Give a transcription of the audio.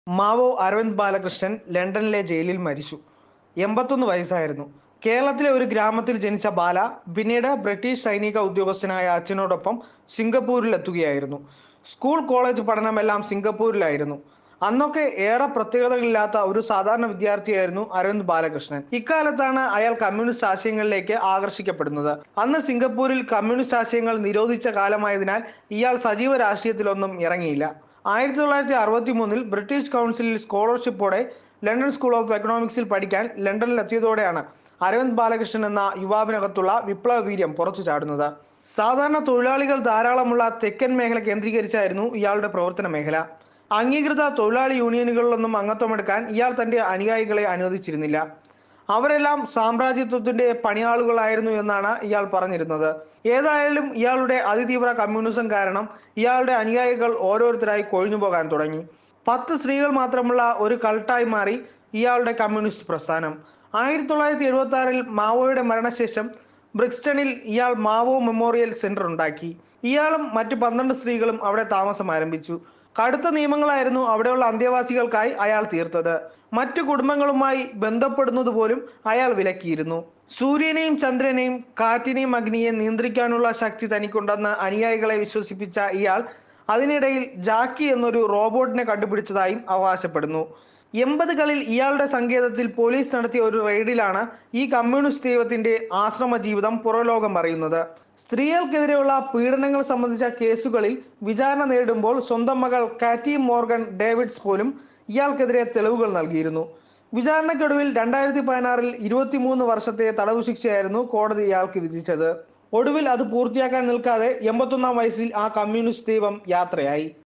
Mao Aravind Balakrishnan ലണ്ടനിലെ ജയിലിൽ മരിച്ചു എൺപത്തൊന്ന് വയസ്സായിരുന്നു കേരളത്തിലെ ഒരു ഗ്രാമത്തിൽ ജനിച്ച ബാല പിന്നീട് ബ്രിട്ടീഷ് സൈനിക ഉദ്യോഗസ്ഥനായ അച്ഛനോടൊപ്പം സിംഗപ്പൂരിൽ എത്തുകയായിരുന്നു സ്കൂൾ കോളേജ് പഠനമെല്ലാം സിംഗപ്പൂരിലായിരുന്നു അന്നൊക്കെ ഏറെ പ്രത്യേകതകളില്ലാത്ത ഒരു സാധാരണ വിദ്യാർത്ഥിയായിരുന്നു അരവിന്ദ് ബാലകൃഷ്ണൻ ഇക്കാലത്താണ് അയാൾ കമ്മ്യൂണിസ്റ്റ് ആശയങ്ങളിലേക്ക് ആകർഷിക്കപ്പെടുന്നത് അന്ന് സിംഗപ്പൂരിൽ കമ്മ്യൂണിസ്റ്റ് ആശയങ്ങൾ നിരോധിച്ച കാലമായതിനാൽ ഇയാൾ സജീവ രാഷ്ട്രീയത്തിലൊന്നും ഇറങ്ങിയില്ല ആയിരത്തി തൊള്ളായിരത്തി അറുപത്തി മൂന്നിൽ ബ്രിട്ടീഷ് കൗൺസിലിൽ സ്കോളർഷിപ്പോടെ ലണ്ടൻ സ്കൂൾ ഓഫ് എക്കണോമിക്സിൽ പഠിക്കാൻ ലണ്ടനിലെത്തിയതോടെയാണ് അരവിന്ദ് ബാലകൃഷ്ണൻ എന്ന യുവാവിനകത്തുള്ള വിപ്ലവ വീര്യം പുറത്തു ചാടുന്നത് സാധാരണ തൊഴിലാളികൾ ധാരാളമുള്ള തെക്കൻ മേഖല കേന്ദ്രീകരിച്ചായിരുന്നു ഇയാളുടെ പ്രവർത്തന മേഖല അംഗീകൃത തൊഴിലാളി യൂണിയനുകളിലൊന്നും അംഗത്വമെടുക്കാൻ ഇയാൾ തന്റെ അനുയായികളെ അനുവദിച്ചിരുന്നില്ല അവരെല്ലാം സാമ്രാജ്യത്വത്തിന്റെ പണിയാളുകളായിരുന്നു എന്നാണ് ഇയാൾ പറഞ്ഞിരുന്നത് ഏതായാലും ഇയാളുടെ അതിതീവ്ര കമ്മ്യൂണിസം കാരണം ഇയാളുടെ അനുയായികൾ ഓരോരുത്തരായി കൊഴിഞ്ഞു പോകാൻ തുടങ്ങി പത്ത് സ്ത്രീകൾ മാത്രമുള്ള ഒരു കൾട്ടായി മാറി ഇയാളുടെ കമ്മ്യൂണിസ്റ്റ് പ്രസ്ഥാനം ആയിരത്തി തൊള്ളായിരത്തി എഴുപത്തി ആറിൽ മാവോയുടെ മരണശേഷം ബ്രിക്സ്റ്റണിൽ ഇയാൾ മാവോ മെമ്മോറിയൽ സെന്റർ ഉണ്ടാക്കി ഇയാളും മറ്റു പന്ത്രണ്ട് സ്ത്രീകളും അവിടെ താമസം ആരംഭിച്ചു കടുത്ത നിയമങ്ങളായിരുന്നു അവിടെയുള്ള അന്തേവാസികൾക്കായി അയാൾ തീർത്തത് മറ്റു കുടുംബങ്ങളുമായി ബന്ധപ്പെടുന്നത് പോലും അയാൾ വിലക്കിയിരുന്നു സൂര്യനെയും ചന്ദ്രനെയും കാറ്റിനെയും അഗ്നിയെ നിയന്ത്രിക്കാനുള്ള ശക്തി തനിക്കുണ്ടെന്ന് അനുയായികളെ വിശ്വസിപ്പിച്ച ഇയാൾ അതിനിടയിൽ ജാക്കി എന്നൊരു റോബോട്ടിനെ കണ്ടുപിടിച്ചതായും അവകാശപ്പെടുന്നു എൺപതുകളിൽ ഇയാളുടെ സങ്കേതത്തിൽ പോലീസ് നടത്തിയ ഒരു റെയ്ഡിലാണ് ഈ കമ്മ്യൂണിസ്റ്റ് ദൈവത്തിന്റെ ആശ്രമ ജീവിതം പുറലോകം അറിയുന്നത് സ്ത്രീകൾക്കെതിരെയുള്ള പീഡനങ്ങൾ സംബന്ധിച്ച കേസുകളിൽ വിചാരണ നേരിടുമ്പോൾ സ്വന്തം മകൾ കാറ്റി മോർഗൻ ഡേവിഡ്സ് പോലും ഇയാൾക്കെതിരെ തെളിവുകൾ നൽകിയിരുന്നു വിചാരണയ്ക്കൊടുവിൽ രണ്ടായിരത്തി പതിനാറിൽ ഇരുപത്തിമൂന്ന് വർഷത്തെ തടവ് ശിക്ഷയായിരുന്നു കോടതി ഇയാൾക്ക് വിധിച്ചത് ഒടുവിൽ അത് പൂർത്തിയാക്കാൻ നിൽക്കാതെ എൺപത്തൊന്നാം വയസ്സിൽ ആ കമ്മ്യൂണിസ്റ്റ് ദൈവം യാത്രയായി